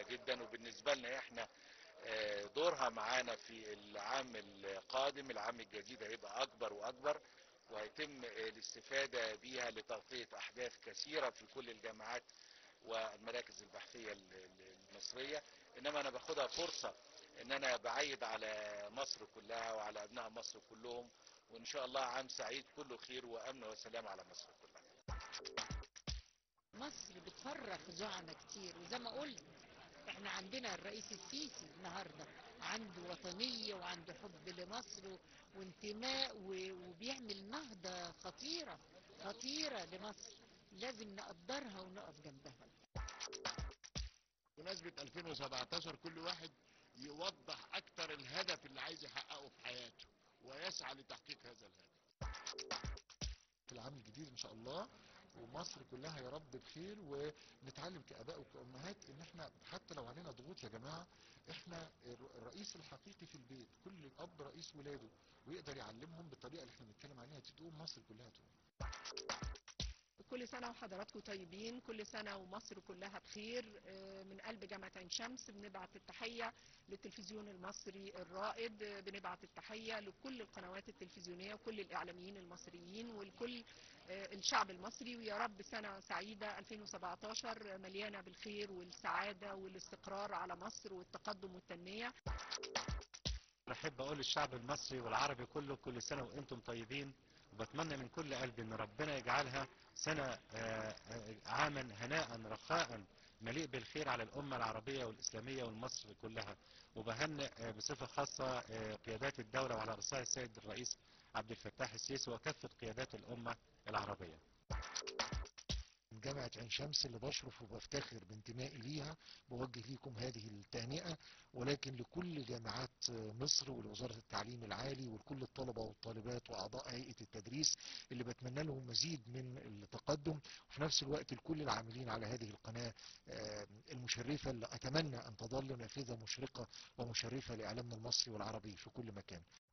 جدا وبالنسبة لنا احنا آه، دورها معانا في العام القادم العام الجديد هيبقى اكبر واكبر وهيتم آه، الاستفادة بيها لتغطية احداث كثيرة في كل الجامعات والمراكز البحثية ال- ال- المصرية انما انا باخدها فرصة ان انا بعيد على مصر كلها وعلى ابناء مصر كلهم وان شاء الله عام سعيد كله خير وامن وسلام على مصر كلها مصر بتفرغ زعماء كتير وزي ما قلت احنا عندنا الرئيس السيسي النهارده عنده وطنيه وعنده حب لمصر و- وانتماء و- وبيعمل نهضه خطيره خطيره لمصر لازم نقدرها ونقف جنبها بمناسبة 2017 كل واحد يوضح أكتر الهدف اللي عايز يحققه في حياته ويسعى لتحقيق هذا الهدف في العام الجديد ان شاء الله ومصر كلها يا رب بخير ونتعلم كاباء وكامهات ان احنا حتى لو علينا ضغوط يا جماعه احنا الر- الرئيس الحقيقي في البيت كل اب رئيس ولاده ويقدر يعلمهم بالطريقه اللي احنا بنتكلم عليها دي تقوم مصر كلها تقوم كل سنة وحضراتكم طيبين كل سنة ومصر كلها بخير آه، من قلب جامعة عين شمس بنبعت التحية للتلفزيون المصري الرائد آه، بنبعت التحية لكل القنوات التلفزيونية وكل الإعلاميين المصريين ولكل آه، الشعب المصري ويا رب سنة سعيدة 2017 مليانة بالخير والسعادة والاستقرار على مصر والتقدم والتنمية بحب اقول للشعب المصري والعربي كله كل سنه وانتم طيبين وبتمنى من كل قلبي ان ربنا يجعلها سنه آه، آه، عاما هناء رخاء مليء بالخير على الامه العربيه والاسلاميه والمصر كلها وبهنئ آه، بصفه خاصه آه، قيادات الدوله وعلى راسها السيد الرئيس عبد الفتاح السيسي وكافه قيادات الامه العربيه من جامعة عين شمس اللي بشرف وبفتخر بانتمائي ليها بوجه ليكم هذه التهنئة ولكن لكل جامعات مصر ولوزارة التعليم العالي ولكل الطلبة والطالبات وأعضاء هيئة التدريس اللي بتمنى لهم مزيد من التقدم وفي نفس الوقت لكل العاملين على هذه القناة آه، المشرفة اللي أتمنى أن تظل نافذة مشرقة ومشرفة لإعلامنا المصري والعربي في كل مكان